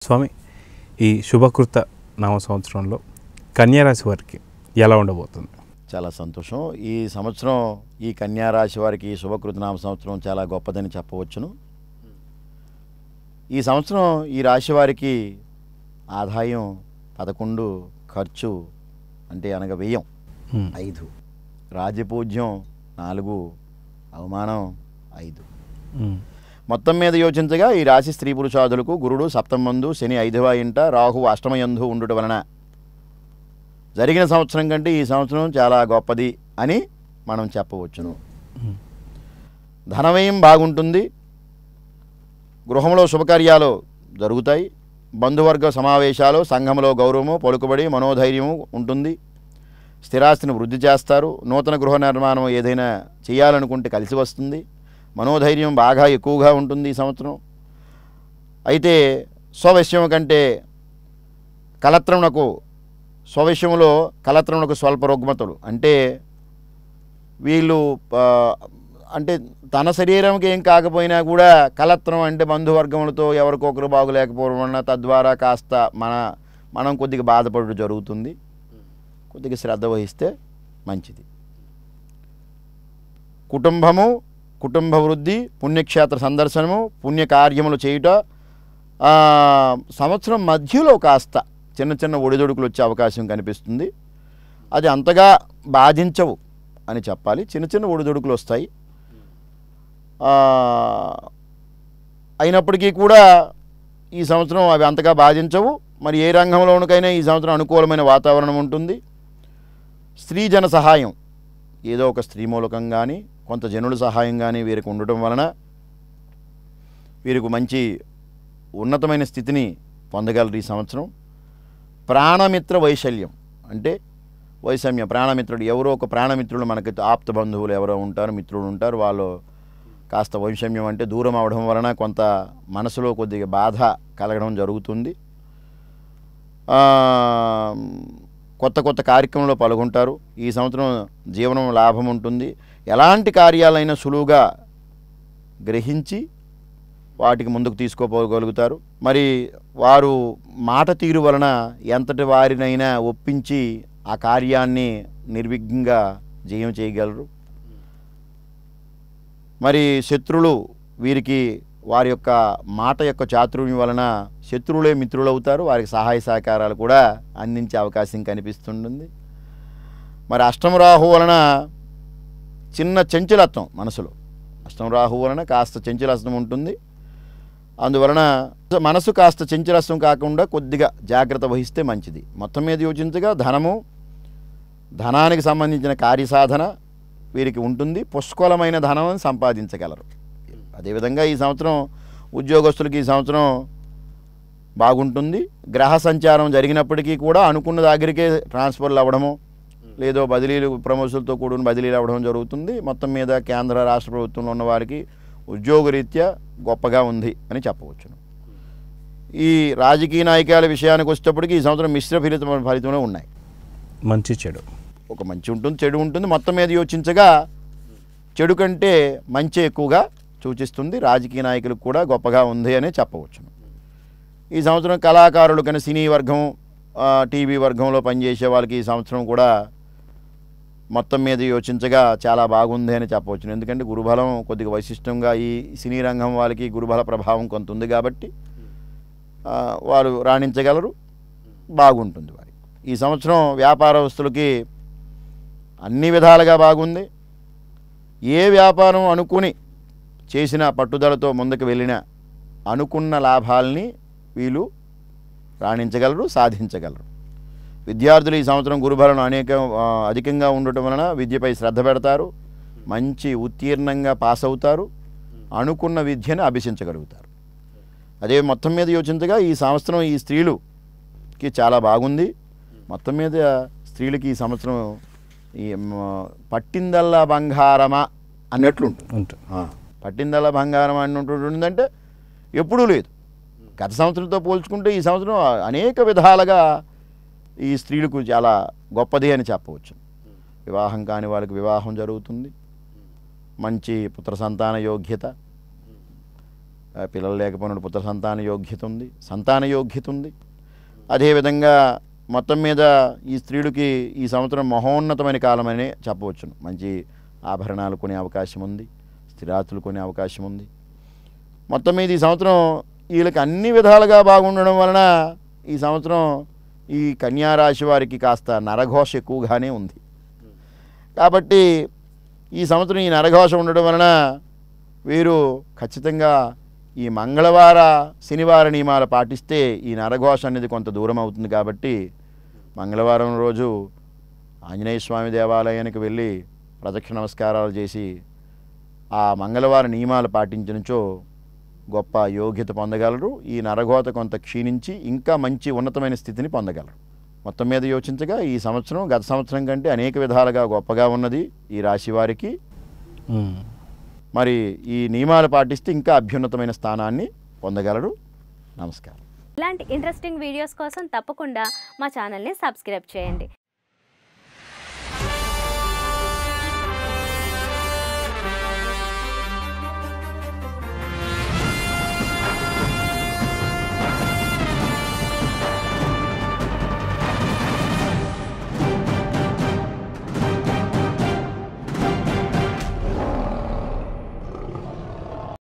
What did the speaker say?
స్వామి ఈ శుభకృత నామ సంవత్సరంలో కన్యారాశి వారికి ఎలా ఉండబోతుంది చాలా సంతోషం ఈ సంవత్సరం ఈ కన్యా రాశి వారికి శుభకృతనామ సంవత్సరం చాలా గొప్పదని చెప్పవచ్చును ఈ సంవత్సరం ఈ రాశి వారికి ఆదాయం పదకొండు ఖర్చు అంటే అనగా వ్యయం హ్మ్. ఐదు రాజపూజ్యం నాలుగు అవమానం ఐదు హ్మ్. మొత్తం మీద యోచించగా ఈ రాశి స్త్రీ పురుషాదులకు గురుడు సప్తమందు శని ఐదవ ఇంట రాహు అష్టమయందు ఉండుట వలన జరిగిన సంవత్సరం కంటే ఈ సంవత్సరం చాలా గొప్పది అని మనం చెప్పవచ్చును హ్మ్. ధనవ్యయం బాగుంటుంది గృహంలో శుభకార్యాలు జరుగుతాయి బంధువర్గ సమావేశాలు సంఘంలో గౌరవము పలుకుబడి మనోధైర్యము ఉంటుంది స్థిరాస్తిని వృద్ధి చేస్తారు నూతన గృహ నిర్మాణం ఏదైనా చేయాలనుకుంటే కలిసి వస్తుంది మనోధైర్యం బాగా ఎక్కువగా ఉంటుంది ఈ సంవత్సరం అయితే స్వవిషయం కంటే కలత్రమునకు స్వవిషయంలో కలత్రమునకు స్వల్ప రుగ్మతులు అంటే వీళ్ళు ఆ, అంటే తన శరీరంకి ఏం కాకపోయినా కూడా కలత్రం అంటే బంధువర్గములతో ఎవరికొకరు బాగులేకపోవడం వలన తద్వారా కాస్త మన మనం కొద్దిగా బాధపడడం జరుగుతుంది కొద్దిగా శ్రద్ధ వహిస్తే మంచిది కుటుంబము కుటుంబ వృద్ధి పుణ్యక్షేత్ర సందర్శనము పుణ్యకార్యములు చేయుట ఆ, సంవత్సరం మధ్యలో కాస్త చిన్న చిన్న ఒడిదొడుకులు వచ్చే అవకాశం కనిపిస్తుంది అది అంతగా బాధించవు అని చెప్పాలి చిన్న చిన్న ఒడిదొడుకులు వస్తాయి ఆ, అయినప్పటికీ కూడా ఈ సంవత్సరం అవి అంతగా బాధించవు మరి ఏ రంగంలోనికైనా ఈ సంవత్సరం అనుకూలమైన వాతావరణం ఉంటుంది స్త్రీ జన సహాయం ఏదో ఒక స్త్రీ మూలకం కానీ కొంత జనుల సహాయం కానీ వీరికి ఉండటం వలన వీరికి మంచి ఉన్నతమైన స్థితిని పొందగలరు ఈ సంవత్సరం ప్రాణమిత్ర వైశల్యం అంటే వైషమ్యం ప్రాణమిత్రుడు ఎవరో ఒక ప్రాణమిత్రులు మనకి ఆప్త బంధువులు ఎవరో ఉంటారు మిత్రులు ఉంటారు వాళ్ళు కాస్త వైషమ్యం అంటే దూరం అవడం వలన కొంత మనసులో కొద్దిగా బాధ కలగడం జరుగుతుంది ఆ, కొత్త కొత్త కార్యక్రమంలో పాల్గొంటారు ఈ సంవత్సరం జీవనం లాభం ఉంటుంది ఎలాంటి కార్యాలైనా సులువుగా గ్రహించి వాటికి ముందుకు తీసుకోపోగలుగుతారు మరి వారు మాట తీరు వలన ఎంతటి వారినైనా ఒప్పించి ఆ కార్యాన్ని నిర్విఘ్నంగా జయం చేయగలరు మరి శత్రులు వీరికి వారి యొక్క మాట యొక్క చాతుర్యం వలన శత్రువులే మిత్రులవుతారు వారికి సహాయ సహకారాలు కూడా అందించే అవకాశం కనిపిస్తుంటుంది మరి అష్టమ రాహు వలన చిన్న చంచలత్వం మనసులో అష్టమ రాహు వలన కాస్త చంచలత్వం ఉంటుంది అందువలన మనసు కాస్త చంచలత్వం కాకుండా కొద్దిగా జాగ్రత్త వహిస్తే మంచిది మొత్తం మీద యోచించగా ధనము ధనానికి సంబంధించిన కార్యసాధన వీరికి ఉంటుంది పుష్కలమైన ధనం సంపాదించగలరు అదేవిధంగా ఈ సంవత్సరం ఉద్యోగస్తులకి ఈ సంవత్సరం బాగుంటుంది గ్రహ సంచారం జరిగినప్పటికీ కూడా అనుకున్న దగ్గరికే ట్రాన్స్ఫర్లు అవ్వడము లేదో బదిలీలు ప్రమోషన్లతో కూడిన బదిలీలు అవ్వడం జరుగుతుంది మొత్తం మీద కేంద్ర రాష్ట్ర ప్రభుత్వంలో ఉన్న వారికి ఉద్యోగరీత్యా గొప్పగా ఉంది అని చెప్పవచ్చును ఈ రాజకీయ నాయకుల విషయానికి వచ్చేటప్పటికి ఈ సంవత్సరం మిశ్ర ఫలితం ఫలితమే ఉన్నాయి మంచి చెడు ఒక మంచి ఉంటుంది చెడు ఉంటుంది మొత్తం మీద యోచించగా చెడు కంటే మంచి ఎక్కువగా సూచిస్తుంది రాజకీయ నాయకులకు కూడా గొప్పగా ఉంది అని చెప్పవచ్చును ఈ సంవత్సరం కళాకారులు కానీ సినీ వర్గం ఆ, టీవీ వర్గంలో పనిచేసే వాళ్ళకి ఈ సంవత్సరం కూడా మొత్తం మీద యోచించగా చాలా బాగుంది అని చెప్పవచ్చును ఎందుకంటే గురుబలం కొద్దిగా వైశిష్టంగా ఈ సినీ రంగం వాళ్ళకి గురుబల ప్రభావం కొంత ఉంది కాబట్టి ఆ, వారు రాణించగలరు బాగుంటుంది వారికి ఈ సంవత్సరం వ్యాపారస్తులకి అన్ని విధాలుగా బాగుంది ఏ వ్యాపారం అనుకుని చేసిన పట్టుదలతో ముందుకు వెళ్ళిన అనుకున్న లాభాల్ని వీళ్ళు రాణించగలరు సాధించగలరు విద్యార్థులు ఈ సంవత్సరం గురుబలం అనేక ఆ, అధికంగా ఉండటం వలన విద్యపై శ్రద్ధ పెడతారు మంచి ఉత్తీర్ణంగా పాస్ అవుతారు అనుకున్న విద్యను అభ్యసించగలుగుతారు అదే మొత్తం మీద యోచించగా ఈ సంవత్సరం ఈ స్త్రీలుకి చాలా బాగుంది మొత్తం మీద స్త్రీలకి ఈ సంవత్సరం ఈ మ, పట్టిందల్లా బంగారమా అన్నట్లు ఉంటుంది ఉంటుంది ఆ, పట్టిందల్లా బంగారం అన్నట్టుంటుందంటే ఎప్పుడూ లేదు గత సంవత్సరంతో పోల్చుకుంటే ఈ సంవత్సరం అనేక విధాలుగా ఈ స్త్రీలకు చాలా గొప్పది అని చెప్పవచ్చు వివాహం కాని వాళ్ళకి వివాహం జరుగుతుంది మంచి పుత్ర సంతాన యోగ్యత ఆ, పిల్లలు లేకపోయినప్పుడు పుత్ర సంతాన యోగ్యత ఉంది సంతాన యోగ్యత ఉంది అదేవిధంగా మొత్తం మీద ఈ స్త్రీలకి ఈ సంవత్సరం మహోన్నతమైన కాలమని చెప్పవచ్చును మంచి ఆభరణాలు కొనే అవకాశం ఉంది స్థిరాతులు కొనే అవకాశం ఉంది మొత్తం మీద ఈ సంవత్సరం వీళ్ళకి అన్ని విధాలుగా బాగుండడం వలన ఈ సంవత్సరం ఈ కన్యా రాశి వారికి కాస్త నరఘోష ఎక్కువగానే ఉంది కాబట్టి ఈ సంవత్సరం ఈ నరఘోష ఉండడం వలన వీరు ఖచ్చితంగా ఈ మంగళవార శనివార నియమాలు పాటిస్తే ఈ నరఘోష అనేది కొంత దూరం అవుతుంది కాబట్టి మంగళవారం రోజు ఆంజనేయ స్వామి దేవాలయానికి వెళ్ళి ప్రదక్షిణ నమస్కారాలు చేసి ఆ మంగళవార నియమాలు పాటించినచో గొప్ప యోగ్యత పొందగలరు ఈ నరఘోత కొంత క్షీణించి ఇంకా మంచి ఉన్నతమైన స్థితిని పొందగలరు మొత్తం మీద యోచించగా ఈ సంవత్సరం గత సంవత్సరం కంటే అనేక విధాలుగా గొప్పగా ఉన్నది ఈ రాశి వారికి ఉమ్. మరి ఈ నియమాలు పాటిస్తే ఇంకా అభ్యున్నతమైన స్థానాన్ని పొందగలరు నమస్కారం ఇలాంటి ఇంట్రెస్టింగ్ వీడియోస్ కోసం తప్పకుండా మా ఛానల్ని సబ్స్క్రైబ్ చేయండి